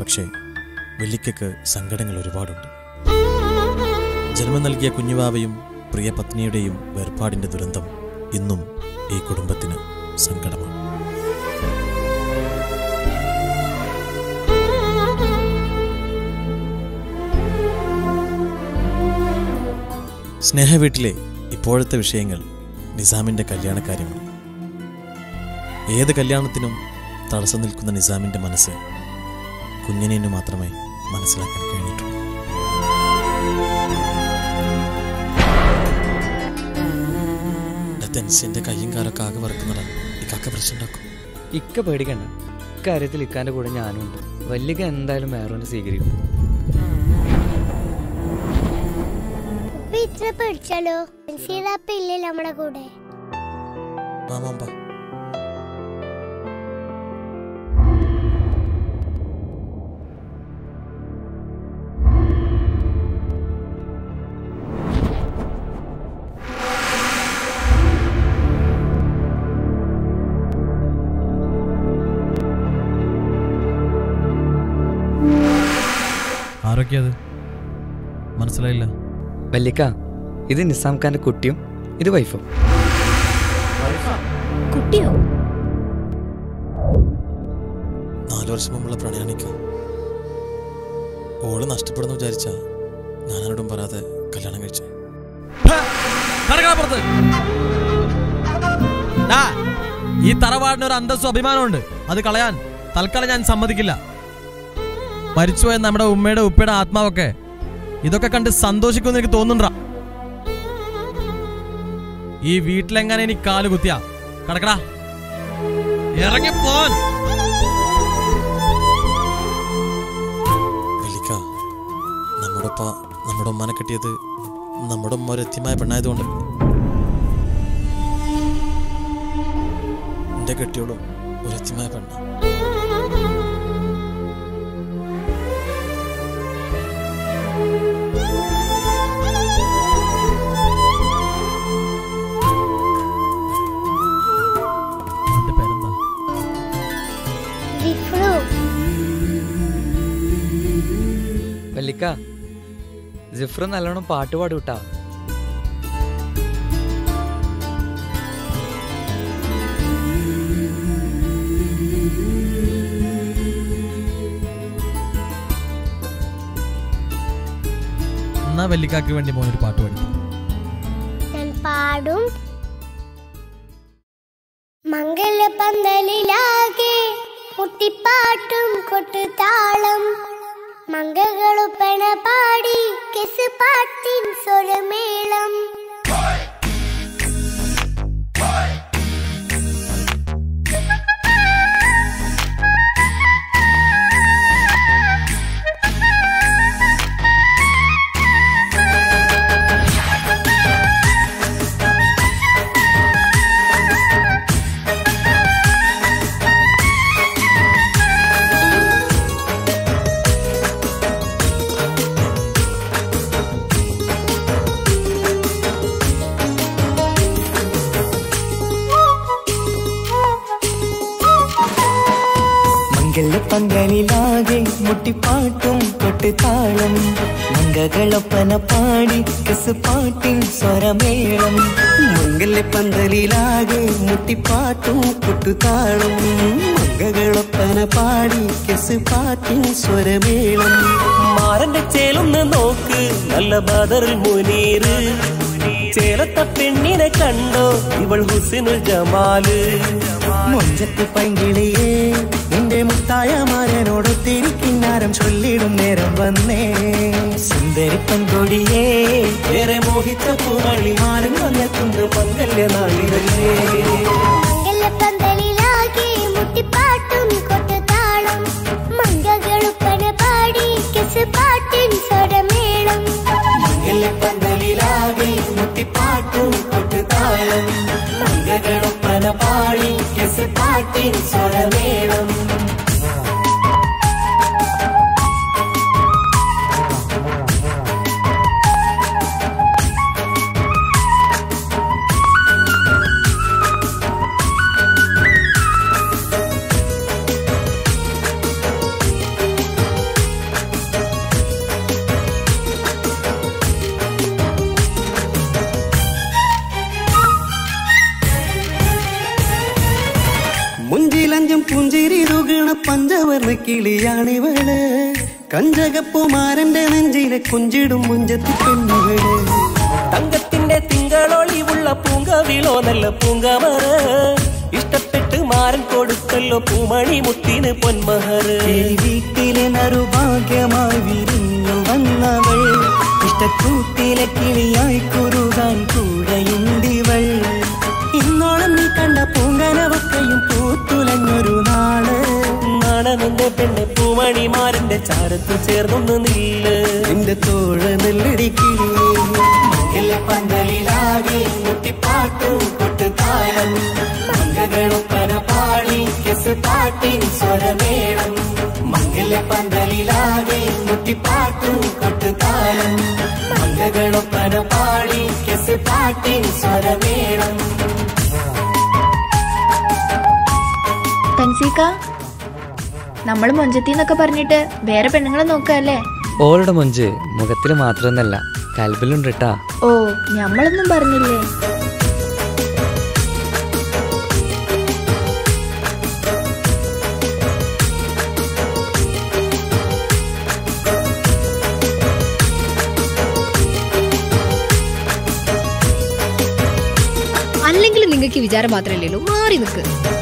പക്ഷേ വെള്ളിക്കയ്ക്ക് സങ്കടങ്ങൾ ഒരുപാടുണ്ട് ജന്മം നൽകിയ കുഞ്ഞുവാവയും പ്രിയ പത്നിയുടെയും വേർപാടിന്റെ ദുരന്തം ഇന്നും ഈ കുടുംബത്തിന് സങ്കടമാണ് സ്നേഹവീട്ടിലെ ഇപ്പോഴത്തെ വിഷയങ്ങൾ നിസാമിന്റെ കല്യാണക്കാര്യമാണ് ഏത് കല്യാണത്തിനും തടസ്സം നിൽക്കുന്ന നിസാമിന്റെ മനസ്സ് കുഞ്ഞിനു മാത്രമേ മനസ്സിലാക്കാൻ കഴിഞ്ഞിട്ടുള്ളൂ തെൻസിന്റെ കയ്യും കാലൊക്കെ ആകെ വറക്കുന്നതാണ് ഇക്കാക്ക പ്രശ്നം ഉണ്ടാക്കും ഇക്ക പേടിക്കണ്ട ഇക്കാര്യത്തിൽ ഇക്കാന്റെ കൂടെ ഞാനും ഉണ്ട് വല്യക എന്തായാലും വേറെ സ്വീകരിക്കും ഉപ്പ ഇത്ര പേടിച്ചാലോ സീതാപ്പ ഇല്ലേ നമ്മുടെ കൂടെ മാമാമ്പ ആരൊക്കെയത് മനസ്സിലായില്ല വല്യക്ക ഇത് നിസാം ഖാന്റെ കുട്ടിയും ഇത് വൈഫും കുട്ടിയോ നാലു വർഷം മുമ്പുള്ള പ്രണയാണിക്ക ഓള് നഷ്ടപ്പെടുന്ന വിചാരിച്ച ഞാനോടും പറയാതെ കല്യാണം കഴിച്ചു പുറത്ത് ദാ, ഈ തറവാടിന് ഒരു അന്തസ്സും അഭിമാനമുണ്ട് അത് കളയാൻ തൽക്കാലം ഞാൻ സമ്മതിക്കില്ല മരിച്ചുപോയ നമ്മുടെ ഉമ്മയുടെ ഉപ്പയുടെ ആത്മാവൊക്കെ ഇതൊക്കെ കണ്ട് സന്തോഷിക്കുമെന്ന് എനിക്ക് തോന്നുന്നുണ്ടാ ഈ വീട്ടിലെങ്ങനെ എനിക്ക് കാല് കുത്തിയാ കടക്കടാ ഇറങ്ങിപ്പോൻ വെള്ളിക്ക നമ്മുടെ ഉപ്പ നമ്മുടെ ഉമ്മാനെ കിട്ടിയത് നമ്മുടെ ഉമ്മ ഒരു എത്തിയമായ പെണ്ണായതുകൊണ്ട് എന്റെ കെട്ടിയോളും ഒരു എത്തിയമായ പെണ്ണ അവന്റെ പേരെന്താ ജിഫ്രു വല്ലിക്ക ജിഫ്ര നല്ലോണം പാട്ട് പാടും കേട്ടാ എന്നാ വെല്ലിക്കാക്ക് വേണ്ടി മോനൊരു പാട്ട് പഠിക്കും ഞാൻ പാടും മംഗലപന്തലിലാകെ കുട്ടിപ്പാട്ടും കൊട്ടുതാളം മംഗകളുപ്പണ പാടി കെസ് പാട്ടിൻ സ്വരമേളം മംഗളപ്പന്തലിലാകെ മുട്ടിപ്പാട്ടും കൊട്ടുതാളം മംഗകളൊപ്പന പാടി കെസ് പാട്ടിൻ സ്വരമേളം മംഗലപ്പന്തലിലാകെ മുട്ടിപ്പാട്ടും കൊട്ടുതാളം മംഗകളൊപ്പന പാടി കെസ് പാട്ടിൻ സ്വരമേളം മാറന്റെ ചേലൊന്ന് നോക്ക് നല്ല ബദറിൽ മുനീറ് ചേലത്ത പെണ്ണിനെ കണ്ടോ ഇവൾ ഹുസിനുൽ ജമാല് മൊഞ്ചത്ത് പൈങ്കിളിയേ നിന്റെ മുത്തായ മാരനോടൊത്തിരിക്കിന്നാരം ചൊല്ലിടും നേരം വന്നേ സുന്ദരി പങ്കൊടിയേ ഏറെ മോഹിച്ച പൂവളി മാരൻ വന്നെത്തുന്ന പങ്കല്യ നാളിതല്ലേ മംഗലപന്തലിലാകെ മുട്ടിപ്പാട്ടും കൊട്ടുതാളം മംഗകളുപ്പണ പാടി കെസ് പാട്ടിൻ സ്വരമേളം പന്തലിലാകെ മുട്ടിപ്പാട്ടും കൊട്ടുതാളം മംഗളൊപ്പന പാടി കെസ് പാട്ടിൻ സ്വരമേളം പുഞ്ചിരി തുകണ പഞ്ചവർണ്ണ കിളിയാണിവള് കഞ്ചകപ്പുമാരന്റെ നെഞ്ചിലെ കുഞ്ചിടും മുഞ്ചത്തി പെണ്ണുകള് തങ്കത്തിന്റെ തിങ്കളൊളിവുള്ള പൂങ്കവിളോ നല്ല പൂങ്കമറ ഇഷ്ടപ്പെട്ട് മാരൻ കൊടുക്കല്ലോ പൂമണി മുത്തിന് പൊന്മഹർ ഈ വീട്ടിലെ നറുഭാഗ്യമായി വിരിഞ്ഞു വന്നവൾ ഇഷ്ടക്കൂട്ടിലെ കിളിയായി കുറുകാൻ കൂടെയുണ്ടിവൾ ഇന്നോളം നീ കണ്ട പൂങ്കനവക്കയും പൂത്തുലഞ്ഞൊരു നാള് നാണമെന്റെ പെണ്ണ് പൂമണിമാരന്റെ ചാരത്ത് ചേർന്നൊന്ന് നില്ല് നിന്റെ തോഴ നെല്ലടിക്കിളിയേ പന്തലിലാകെ മുട്ടിപ്പാട്ടും കൊട്ടുതാളം മംഗളൊപ്പന പാടി കെസ് പാട്ടിൻ സ്വരമേളം മംഗല പന്തലിലാകെ മുട്ടിപ്പാട്ടും കൊട്ടുതാളം മംഗളൊപ്പന പാടി കെസ് പാട്ടിൻ സ്വരമേളം തൻസീക്ക നമ്മൾ മൊഞ്ചത്തി എന്നൊക്കെ പറഞ്ഞിട്ട് വേറെ പെണ്ണുങ്ങളെ നോക്കല്ലേ ഓളുടെ മൊഞ്ച് മുഖത്തിൽ മാത്രമൊന്നല്ല കൽബിലുണ്ട് കേട്ടാ ഓ ഞമ്മളൊന്നും പറഞ്ഞില്ലേ അല്ലെങ്കിൽ നിങ്ങൾക്ക് വിചാരം മാത്രമല്ലേ ഉള്ളൂ മാറി നിൽക്ക്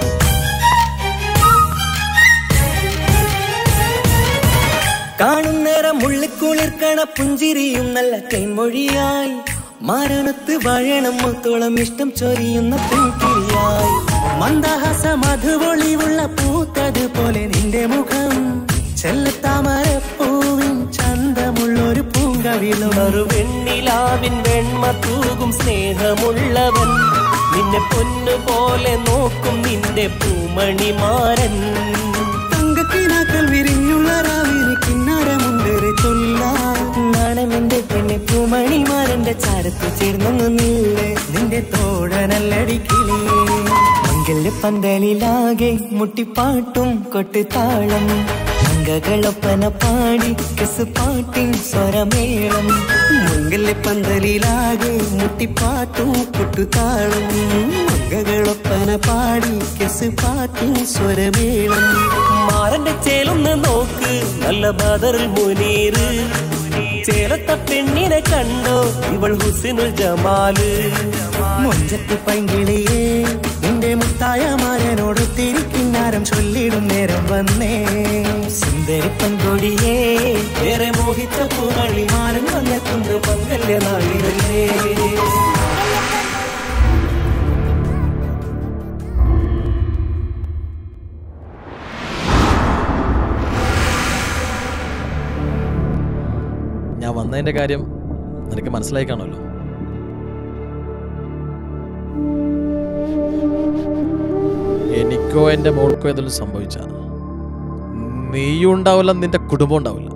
കാണുന്നേരം ഉള്ളിക്കുളിർക്കണ പുഞ്ചിരിയും നല്ല കൈമൊഴിയായി മരണത്ത് വഴണം മുത്തോളം ഇഷ്ടം ചൊരിയുന്ന പൂക്കിരിയായി മന്ദഹാസ മധുപൊളിവുള്ള പൂത്തതുപോലെ നിന്റെ മുഖം ചെല്ലത്താമരപ്പൂവിൻ ചന്തമുള്ളൊരു പൂങ്കവിളും വെണ്ണിലാവിൻ വെണ്മ തൂകും സ്നേഹമുള്ളവൻ നിന്നെ പൊന്നുപോലെ നോക്കും നിന്റെ പൂമണിമാരൻ തങ്കക്കിനാക്കൾ വിരിഞ്ഞുള്ള രാവിലെ കിന്നാരമുണ്ടേറെ ചൊല്ലാണെന്റെ പെണ്ണെ പൂമണിമാരന്റെ ചാരത്ത് ചേർന്നൊന്നു നില്ലേ നിന്റെ തോഴനല്ലടിക്കിളിയേ മംഗല്യ പന്തലിലാകെ മുട്ടിപ്പാട്ടും കൊട്ടുതാളം മംഗകളൊപ്പന പാടി കെസ് പാട്ടിൻ സ്വരമേളം മംഗല്യ പന്തലിലാകെ മുട്ടിപ്പാട്ടും കൊട്ടുതാളം മംഗകളൊപ്പന പാടി കെസ് പാട്ടിൻ സ്വരമേളം മാരന്റെ ചേലൊന്ന് നോക്ക് നല്ല ബദറിൽ മുനീറ് ചേലത്ത പെണ്ണിനെ കണ്ടോ ഇവൾ ഹുസിനുൽ ജമാല് മൊഞ്ചത്തി പൈങ്കിളിയേ നിന്റെ മുത്തായ മാരനോട് തിരിക്കിന്നാരം ചൊല്ലിടും നേരം വന്നേ സുന്ദരി പങ്കൊടിയേ ഏറെ മോഹിച്ച പൂമണി മാരൻ വന്നെത്തുന്ന മംഗല്യ നാളിതല്ലേ ഞാൻ വന്നതിന്റെ കാര്യം നിനക്ക് മനസ്സിലായി കാണുമല്ലോ എനിക്കോ എൻ്റെ മോൾക്കോ ഏതെങ്കിലും സംഭവിച്ച നീയും ഉണ്ടാവില്ല നിന്റെ കുടുംബം ഉണ്ടാവില്ല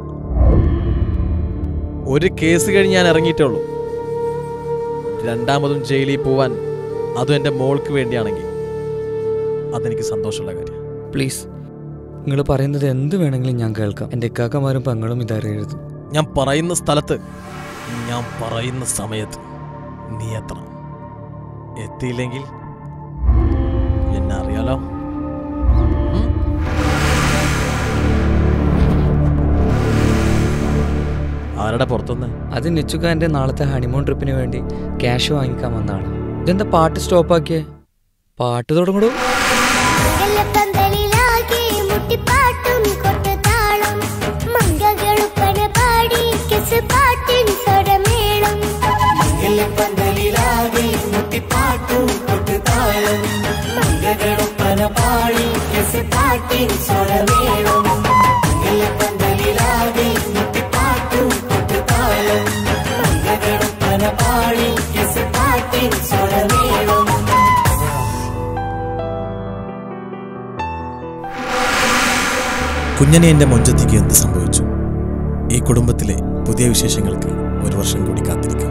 ഒരു കേസ് കഴിഞ്ഞ് ഞാൻ ഇറങ്ങിയിട്ടേ ഉള്ളൂ രണ്ടാമതും ജയിലിൽ പോവാൻ അതും എൻ്റെ മോൾക്ക് വേണ്ടിയാണെങ്കിൽ അതെനിക്ക് സന്തോഷമുള്ള കാര്യം പ്ലീസ് നിങ്ങൾ പറയുന്നത് എന്ത് വേണമെങ്കിലും ഞാൻ കേൾക്കാം എൻ്റെ ഇക്കാക്കമാരും പെങ്ങളും ഇതറിയരുത് ഞാൻ പറയുന്ന സ്ഥലത്ത് ഞാൻ പറയുന്ന സമയത്ത് നീ എത്തണം എത്തിയില്ലെങ്കിൽ എന്നെ അറിയാലോ ഉം? ആരുടെ പുറത്തുനിന്ന് അത് നിച്ചുക്കാൻ്റെ നാളത്തെ ഹണിമൂൺ ട്രിപ്പിന് വേണ്ടി ക്യാഷ് വാങ്ങിക്കാൻ വന്നതാണ് ഇതെന്താ പാട്ട് സ്റ്റോപ്പാക്കിയേ പാട്ട് തുടങ്ങടൂ പന്തലിലാകെ മുട്ടിപ്പാട്ടും കൊട്ടുതാളം മംഗകളുപ്പന പാടി കെസ് പാട്ടിൻ സ്വരമേളം പന്തലിലാകെ മുട്ടിപ്പാട്ടും കൊട്ടുതാളം മംഗളൊപ്പന പാടി കെസ് പാട്ടിൻ സ്വരമേളം പന്തലിലാകെ മുട്ടിപ്പാട്ടും കൊട്ടുതാളം മംഗളൊപ്പന പാടി കെസ് പാട്ടിൻ സ്വരമേളം കുഞ്ഞനെ എൻ്റെ മൊഞ്ചത്തിക്ക് എന്ത് സംഭവിച്ചു ഈ കുടുംബത്തിലെ പുതിയ വിശേഷങ്ങൾക്ക് ഒരു വർഷം കൂടി കാത്തിരിക്കാം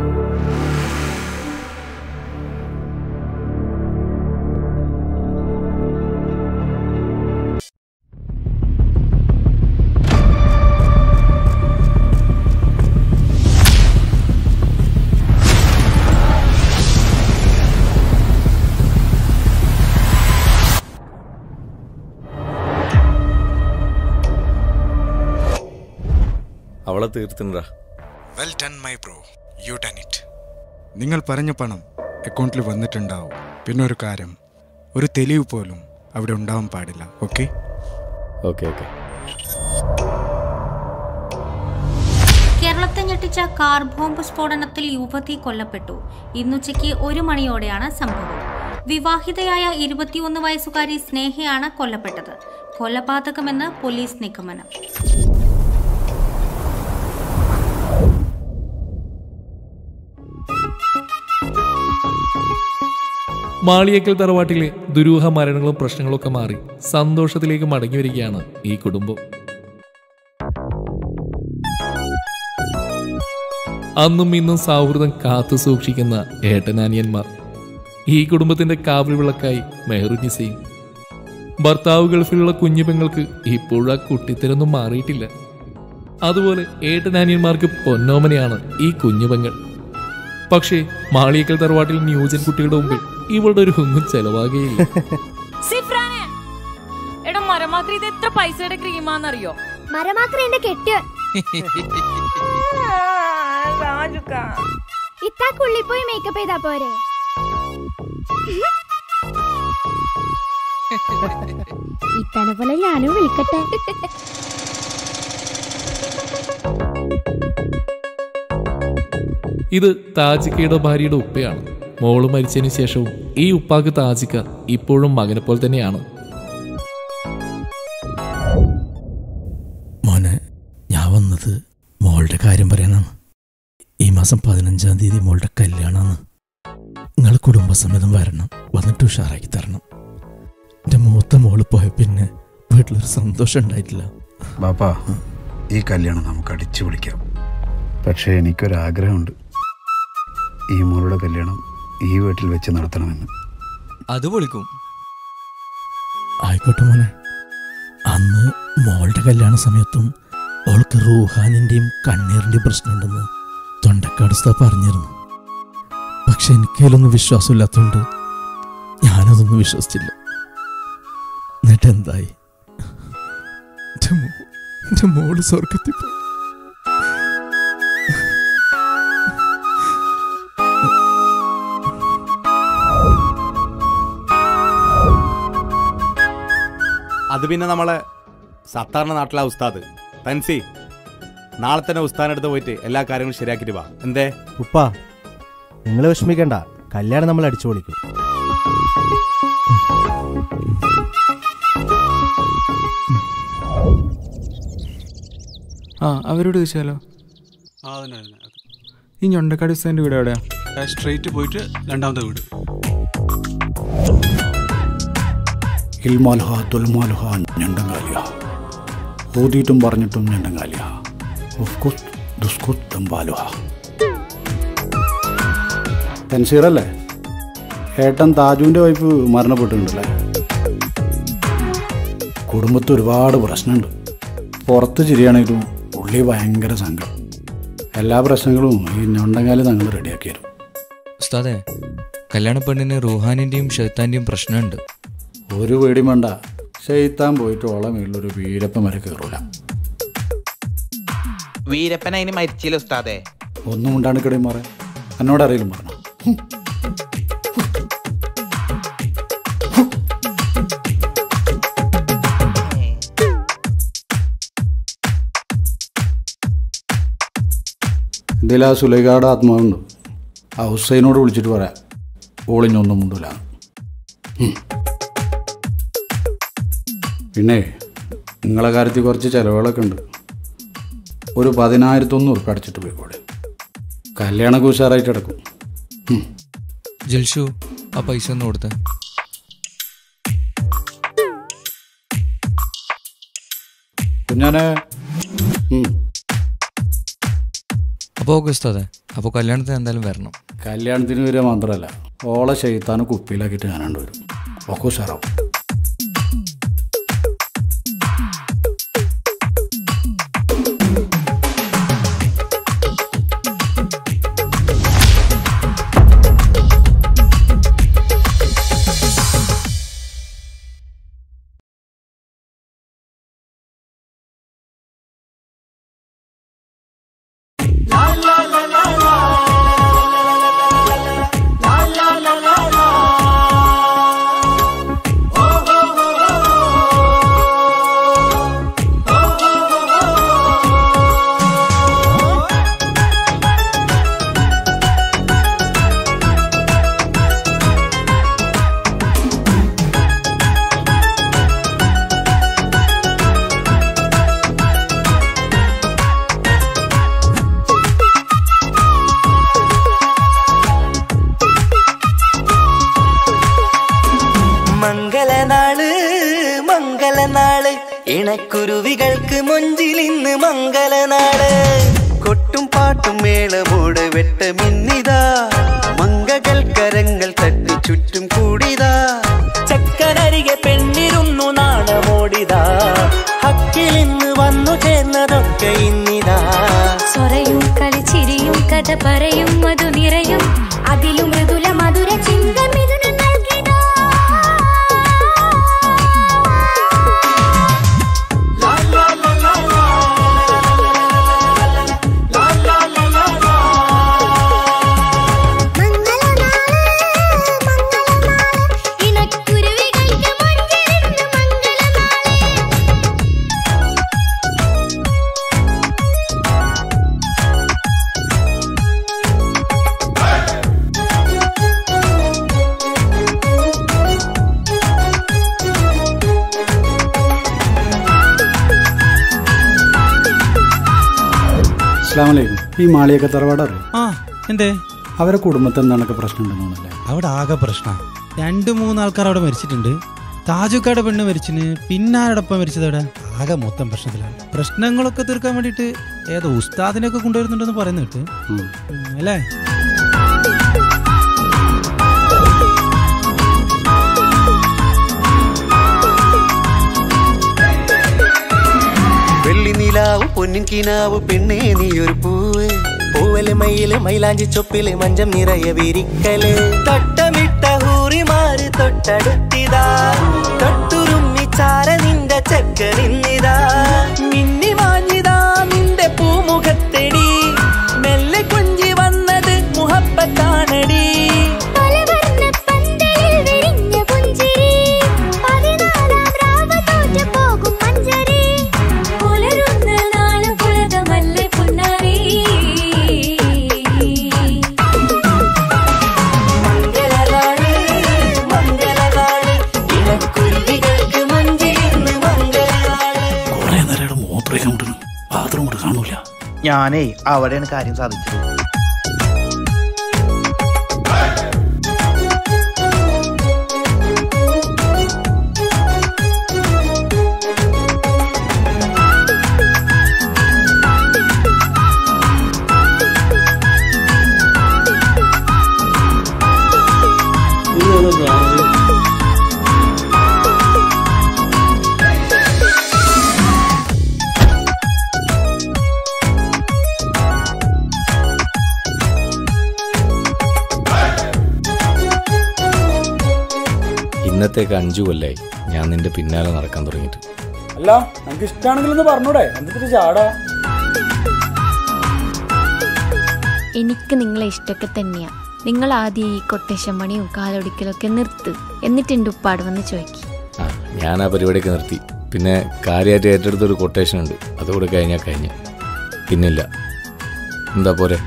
അവളെ തീർത്തിണ്ടാ well done my bro you done it നിങ്ങൾ പറഞ്ഞ പണം അക്കൗണ്ടിൽ വന്നിട്ടുണ്ടാവും പിന്നെ ഒരു കാര്യം ഒരു തെളിവ് പോലും അവിടെ ഉണ്ടാവാൻ പാടില്ല ഓക്കെ ഓക്കെ ഓക്കെ കേരളത്തെ ഞെട്ടിച്ച കാർ ബോംബ് സ്ഫോടനത്തിൽ യുവതി കൊല്ലപ്പെട്ടു ഇന്നുച്ചയ്ക്ക് ഒരു മണിയോടെയാണ് സംഭവം വിവാഹിതയായ ഇരുപത്തിയൊന്ന് വയസ്സുകാരി സ്നേഹയാണ് കൊല്ലപ്പെട്ടത് കൊലപാതകമെന്ന് പോലീസ് നിഗമനം മാളിയേക്കൽ തറവാട്ടിലെ ദുരൂഹ മരണങ്ങളും പ്രശ്നങ്ങളും ഒക്കെ മാറി സന്തോഷത്തിലേക്ക് മടങ്ങി വരികയാണ് ഈ കുടുംബം അന്നും ഇന്നും സൗഹൃദം കാത്തു സൂക്ഷിക്കുന്ന ഏട്ടനാനിയന്മാർ ഈ കുടുംബത്തിന്റെ കാവൽ വിളക്കായി മെഹറുനിസയും ഭർത്താവ് ഗൾഫിലുള്ള കുഞ്ഞു പെങ്ങൾക്ക് ഇപ്പോഴും ആ കുട്ടിത്തരൊന്നും മാറിയിട്ടില്ല അതുപോലെ ഏട്ടനാനിയന്മാർക്ക് പൊന്നോമനയാണ് ഈ കുഞ്ഞുപെങ്ങൾ പക്ഷേ മാളിയേക്കൽ തറവാട്ടിൽ ന്യൂജൻ കുട്ടികളുടെ മുമ്പിൽ ഇവളുടെ ഒരു ഒന്നും ചെലവാകുകയില്ല സിഫ്രാനെ എടാ മരമാക്രി ഇത് എത്ര പൈസയുടെ ക്രീമാന്നറിയോ മരമാക്രേന്റെ കെട്ടിയോ ഇത്താക്കുള്ളിൽ പോയി മേക്കപ്പ് ചെയ്താ പോരെ ഇത്തനെ പോലെ ഞാനും വിളിക്കട്ടെ ഇത് താജിക്കയുടെ ഭാര്യയുടെ ഉപ്പയാണ് മോള് മരിച്ചതിന് ശേഷവും ഈ ഉപ്പാക്ക് താജിക്ക ഇപ്പോഴും മകനെ പോലെ തന്നെയാണ് മോനെ ഞാൻ വന്നത് മോളുടെ കാര്യം പറയാനാണ് ഈ മാസം പതിനഞ്ചാം തീയതി മോളുടെ കല്യാണമാണ് നിങ്ങൾ കുടുംബസമേതം വരണം വന്നിട്ട് ഉഷാറാക്കി തരണം എൻ്റെ മൂത്ത മോള് പോയ പിന്നെ വീട്ടിലൊരു സന്തോഷം ഉണ്ടായിട്ടില്ല ബാപ്പാ ഈ കല്യാണം നമുക്ക് അടിച്ചു പൊളിക്കാം പക്ഷേ എനിക്കൊരാഗ്രഹമുണ്ട് ഈ മോളുടെ കല്യാണം ഈ വീട്ടിൽ വെച്ച് നടത്തണമെന്ന് അത് പൊളിക്കും ആയിക്കോട്ടെ മോനെ അന്ന് മോളുടെ കല്യാണ സമയത്തും അവൾക്ക് റൂഹാനിൻ്റെയും കണ്ണീറിൻ്റെയും പ്രശ്നമുണ്ടെന്ന് തൊണ്ടക്കാട് ഉസ്താ പറഞ്ഞിരുന്നു പക്ഷെ എനിക്കതിലൊന്നും വിശ്വാസമില്ലാത്തതുകൊണ്ട് ഞാനതൊന്നും വിശ്വസിച്ചില്ല എന്നിട്ട് എന്തായി എൻ്റെ മോ എൻ്റെ മോള് സ്വർഗത്തിൽ പോയി അത് പിന്നെ നമ്മളെ സത്താറിന്റെ നാട്ടിലെ ഉസ്താദ് തൻസി നാളെ തന്നെ ഉസ്താദിനടുത്ത് പോയിട്ട് എല്ലാ കാര്യങ്ങളും ശരിയാക്കിയിട്ട് വാ എന്തേ ഉപ്പ നിങ്ങൾ വിഷമിക്കണ്ട കല്യാണം നമ്മൾ അടിച്ചു പൊളിക്കും ആ അവരോട് ചോദിച്ചാലോ ആ അതന്നെ അതന്നെ ഈ ഞൊണ്ടക്കാട് ഉസ്താൻ്റെ വീട് എവിടെയാ സ്ട്രൈറ്റ് പോയിട്ട് രണ്ടാമത്തെ വീട് ഇൽമാൽഹ തുൽമാൽഹ ഞണ്ടങ്കാലിയ ഓതിയിട്ടും പറഞ്ഞിട്ടും ഞണ്ടങ്കാലിയ ഉഫ്കുത്ത് ദുസ്കുത്ത് തമ്പാലുഹ തൻസീറല്ലേ ഏട്ടൻ താജുവിൻ്റെ വൈഫ് മരണപ്പെട്ടിട്ടുണ്ടല്ലേ കുടുംബത്തിൽ ഒരുപാട് പ്രശ്നമുണ്ട് പുറത്ത് ചിരിയാണെങ്കിലും ഉള്ളി ഭയങ്കര സങ്കടം എല്ലാ പ്രശ്നങ്ങളും ഈ ഞൊണ്ടങ്കാലി തങ്ങൾ റെഡിയാക്കി തരും ഉസ്താദെ കല്യാണ പെണ്ണിന് റുഹാനിന്റെയും ഷെയ്ത്താന്റെയും പ്രശ്നമുണ്ട് ഒരു പേടിയും വേണ്ട ഷെയ്ത്താൻ പോയിട്ട് ഓളെ മേളിലൊരു വീരപ്പൻ വരെ കയറൂല വീരപ്പൻ അതിന് മരിച്ചില്ല ഉസ്താദേ ഒന്നും ഉണ്ടാണിക്കടയും മാറേ എന്നോട് അറിയില്ല പറഞ്ഞു ഇതിൽ ആ സുലൈഖയുടെ ആത്മാവുണ്ട് ആ ഹുസൈനോട് വിളിച്ചിട്ട് പറയാം ഓളിഞ്ഞൊന്നും മുണ്ടില്ല പിന്നെ നിങ്ങളെ കാര്യത്തിൽ കുറച്ച് ചിലവുകളൊക്കെ ഉണ്ട് ഒരു പതിനായിരത്തൊന്ന് ഉറുപ്പ് അടച്ചിട്ട് പോയിക്കോടെ കല്യാണമൊക്കെ ഉഷാറായിട്ട് കിടക്കും ജൽഷു ആ പൈസ ഒന്ന് കൊടുത്തേ കുഞ്ഞാനെ ഉം. അപ്പോൾ ഓക്കെ ഉസ്താദെ അപ്പോൾ കല്യാണത്തിന് എന്തായാലും വരണം കല്യാണത്തിന് വരിക മാത്രമല്ല ഓളെ ചെയ്ത്താന് കുപ്പിയിലാക്കിയിട്ട് ഞാനാണ്ട് വരും ഒക്കെ ഉഷാറാവും ഇണക്കുരുവികൾക്ക് മൊഞ്ചിൽ ഇന്ന് മംഗലനാട് കൊട്ടും പാട്ടും മേളമോട് വെട്ടമിന്നിതാ മംഗകൾ കരങ്ങൾ തട്ടി ചുറ്റും കൂടിതാ ചക്കനരികെ പെണ്ണിരുന്നു നാണമോടിതാ ഹക്കിൽ ഇന്ന് വന്നു ചേർന്നതൊക്കെ ഇന്നിതാ സ്വറയും കളിച്ചിരിയും കഥ പറയും മധു നിറയും അതിലും മൃദുല മധുര ചിന്ത മിഥുനം നൽകിടാ ഇണക്കുരുവികൾക്ക് മൊഞ്ചിലിന്ന് മംഗളനാളെ അസ്ലാമലൈക്കും ഈ മാളിയൊക്കെ തറവാട് അറിയും ആ എന്തേ അവരെ കുടുംബത്തിൽ എന്താണൊക്കെ പ്രശ്നം ഉണ്ടെന്നല്ലേ അവിടെ ആകെ പ്രശ്ന രണ്ട് മൂന്ന് ആൾക്കാർ അവിടെ മരിച്ചിട്ടുണ്ട് താജുക്കാട് പെണ്ണ് മരിച്ചിന് പിന്നെ ആരോടൊപ്പം മരിച്ചത് അവിടെ ആകെ മൊത്തം പ്രശ്നത്തിലാണ് പ്രശ്നങ്ങളൊക്കെ തീർക്കാൻ വേണ്ടിയിട്ട് ഏതോ ഉസ്താദിനൊക്കെ കൊണ്ടുവരുന്നുണ്ടെന്ന് പറയുന്ന കേട്ട് ഉം, അല്ലേ വെള്ളി നിലാവ് പൊന്നിൻ കിനാവ് പെണ്ണേ നീ ഒരു പൂവ് പൂവല് മയില് മൈലാഞ്ചി ചൊപ്പില് മഞ്ചം നിറയെ വിരിക്കല് തട്ടമിട്ട ഹൂറിമാര് തൊട്ടടുത്തിതാ തൊട്ടുരുമ്മി ചാര നിന്റെ ചക്ക നിന്നിതാ മിന്നി മാഞ്ഞിതാ നിന്റെ പൂമുഖത്തെടി മെല്ലെ കുഞ്ചി വന്നത് മുഹപ്പത്താണടി പലവർണ്ണ പന്തലിൽ വിരിഞ്ഞ പുഞ്ചിരി പതിനാലാം രാവ് തോറ്റു പോകും മഞ്ചരി പുലരുന്ന നാള് പുലകമല്ലേ പുന്നാരി മംഗളനാള് മംഗളനാള് ഇണക്കുരുവികൾക്ക് മഞ്ചിരുന്ന് മംഗളനാള് കുറെ നേരം മൂത്രയ്ക്കാൻ വിട്ടണം ബാത്റൂം കൊണ്ട് കാണൂല ഞാനേ അവിടെയാണ് കാര്യം സാധിച്ചത് ഇന്നത്തേക്ക് അഞ്ചു കൊല്ലായി ഞാൻ നിന്റെ പിന്നാലെ നടക്കാൻ തുടങ്ങിയിട്ട് അല്ല നമുക്ക് ഇഷ്ടമാണെങ്കിലൊന്ന് പറഞ്ഞൂടെ എന്തിട്ട് ചാടാ എനിക്ക് നിങ്ങളെ ഇഷ്ടമൊക്കെ തന്നെയാ നിങ്ങൾ ആദ്യം ഈ കൊട്ടേഷൻ പണിയും കാലൊടിക്കലൊക്കെ നിർത്ത് എന്നിട്ട് എൻ്റെ ഉപ്പാട് വന്ന് ചോദിക്കും ആ ഞാൻ ആ പരിപാടിയൊക്കെ നിർത്തി പിന്നെ കാര്യമായിട്ട് ഏറ്റെടുത്തൊരു കൊട്ടേഷൻ ഉണ്ട് അതുകൂടെ കഴിഞ്ഞാൽ കഴിഞ്ഞു പിന്നില്ല എന്താ പോരെ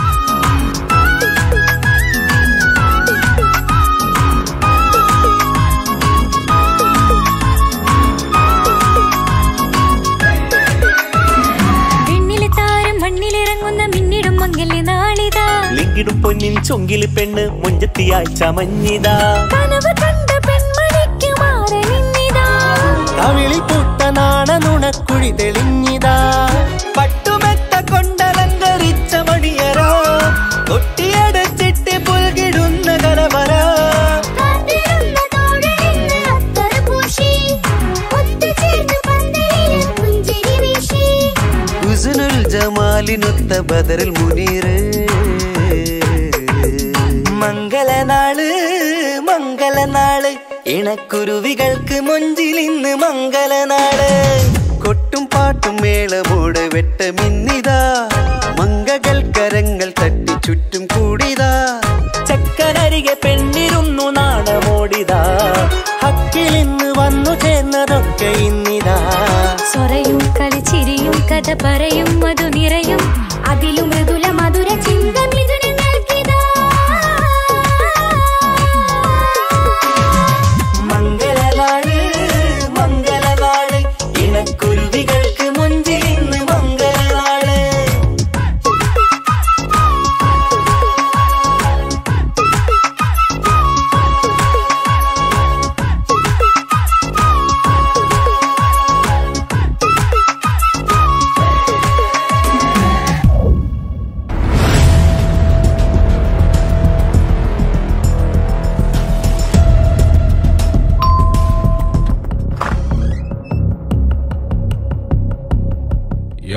വിണ്ണിലെ താരം മണ്ണിലിറങ്ങുന്ന മിന്നിടും മംഗല്യ നാളിതാ ലിങ്കിടും പൊന്നിൻ ചൊങ്കില് പെണ്ണ് മുഞ്ചത്തിയായി ചമഞ്ഞിതാ കനവ് കണ്ട പെൺമണിക്ക് മാറി നിന്നിതാ കവിളിൽ പുട്ട നാണ നുണക്കുഴി തെളിഞ്ഞിതാ പട്ടുമെത്ത കൊണ്ടലങ്കരിച്ച മണിയറോ കൊട്ടിയടച്ചിട്ട് പുൽകിടുന്ന കലവര കാത്തിരുന്ന തോഴനിന്ന് അത്തറ പൂശി ഒത്തുചേർന്ന് പന്തലിൽ പുഞ്ചിരി വീശി ഹുസ്നുൽ ജമാലിനൊത്ത ബദറിൽ മുനീറ് മംഗളനാള് മംഗളനാള് ഇണക്കുരുവികൾക്ക് മൊഞ്ചിൽ ഇന്ന് മംഗളനാള് കൊട്ടും പാട്ടും മേളമോട് വെട്ടമിന്നിതാ മംഗകൾ കരങ്ങൾ തട്ടി ചുറ്റും കൂടിതാ ചക്കനരികെ പെണ്ണിരുന്നു നാണമോടിതാ ഹക്കിൽ ഇന്ന് വന്നു ചേർന്നതൊക്കെ ഇന്നിതാ സ്വറയും കളിച്ചിരിയും കഥ പറയും മധു നിറയും അതിലും മൃദുല മധുര ചിന്ത മിഥുനം നൽകിതാ മംഗളനാള് മംഗളനാള് ഇണക്കുരുവികൾക്ക് മുഞ്ചിൽ ഇന്ന് മംഗളനാള്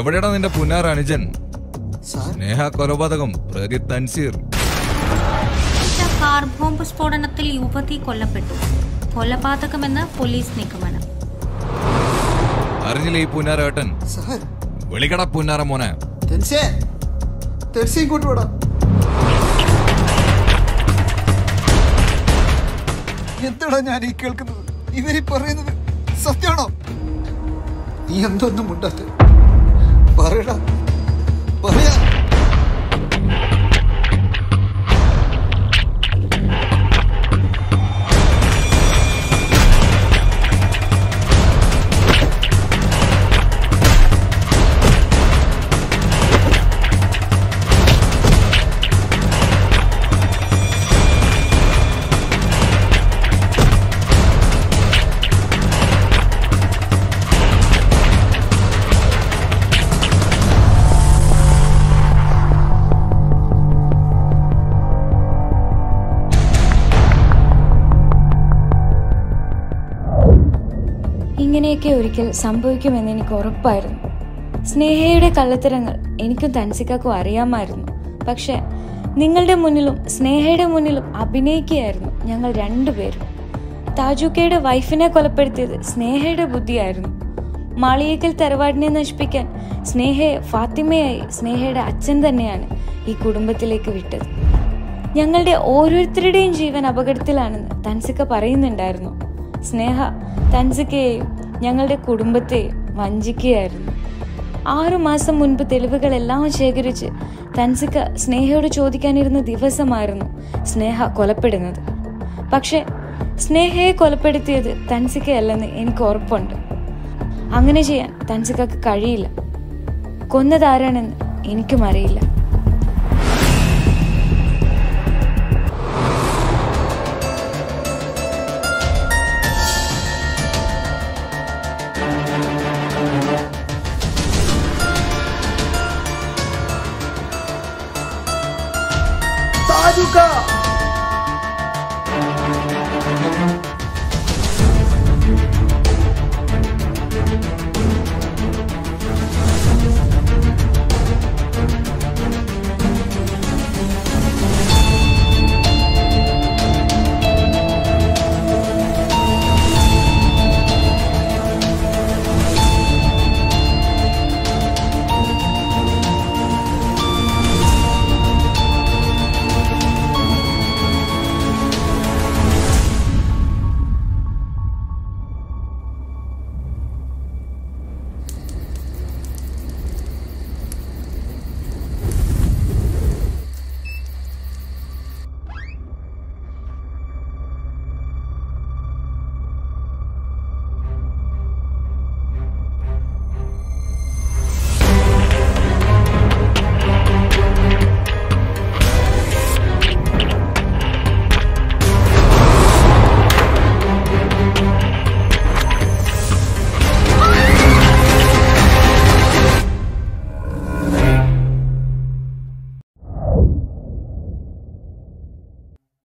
എവിടെയാണ് നിന്റെ പുന്നാർ അനുജൻ സ്നേഹ കൊലപാതകം പ്രതി തൻസീർ ഒറ്റ കാർ ബോംബ് സ്ഫോടനത്തിൽ യുവതി കൊല്ലപ്പെട്ടു കൊലപാതകമെന്ന് പോലീസ് നിഗമനം അറിഞ്ഞില്ലേ ഈ പുന്നാരേട്ടൻ വിളിക്കട പുന്നാര മോനെ തെൻസേ തെൻസേ ഇങ്ങോട്ട് വിടാം എന്താടാ ഞാൻ ഈ കേൾക്കുന്നത് ഇവരീ പറയുന്നത് സത്യമാണോ നീ എന്തൊന്നും മുണ്ടാത്ത പറയടാ പറയാ ഇങ്ങനെയൊക്കെ ഒരിക്കൽ സംഭവിക്കുമെന്ന് എനിക്ക് ഉറപ്പായിരുന്നു സ്നേഹയുടെ കള്ളത്തരങ്ങൾ എനിക്കും തൻസിക്കാക്കും അറിയാമായിരുന്നു പക്ഷെ നിങ്ങളുടെ മുന്നിലും സ്നേഹയുടെ മുന്നിലും അഭിനയിക്കുകയായിരുന്നു ഞങ്ങൾ രണ്ടുപേരും താജുക്കയുടെ വൈഫിനെ കൊലപ്പെടുത്തിയത് സ്നേഹയുടെ ബുദ്ധിയായിരുന്നു മാളിയേക്കൽ തറവാടിനെ നശിപ്പിക്കാൻ സ്നേഹയെ ഫാത്തിമയായി സ്നേഹയുടെ അച്ഛൻ തന്നെയാണ് ഈ കുടുംബത്തിലേക്ക് വിട്ടത് ഞങ്ങളുടെ ഓരോരുത്തരുടെയും ജീവൻ അപകടത്തിലാണെന്ന് തൻസിക്ക പറയുന്നുണ്ടായിരുന്നു സ്നേഹ തൻസിക്കയെയും ഞങ്ങളുടെ കുടുംബത്തെയും വഞ്ചിക്കുകയായിരുന്നു ആറു മാസം മുൻപ് തെളിവുകളെല്ലാം ശേഖരിച്ച് തൻസിക്ക സ്നേഹയോട് ചോദിക്കാനിരുന്ന ദിവസമായിരുന്നു സ്നേഹ കൊലപ്പെടുന്നത് പക്ഷെ സ്നേഹയെ കൊലപ്പെടുത്തിയത് തൻസിക്കയല്ലെന്ന് എനിക്ക് ഉറപ്പുണ്ട് അങ്ങനെ ചെയ്യാൻ തൻസിക്കക്ക് കഴിയില്ല കൊന്നതാരാണെന്ന് എനിക്കും അറിയില്ല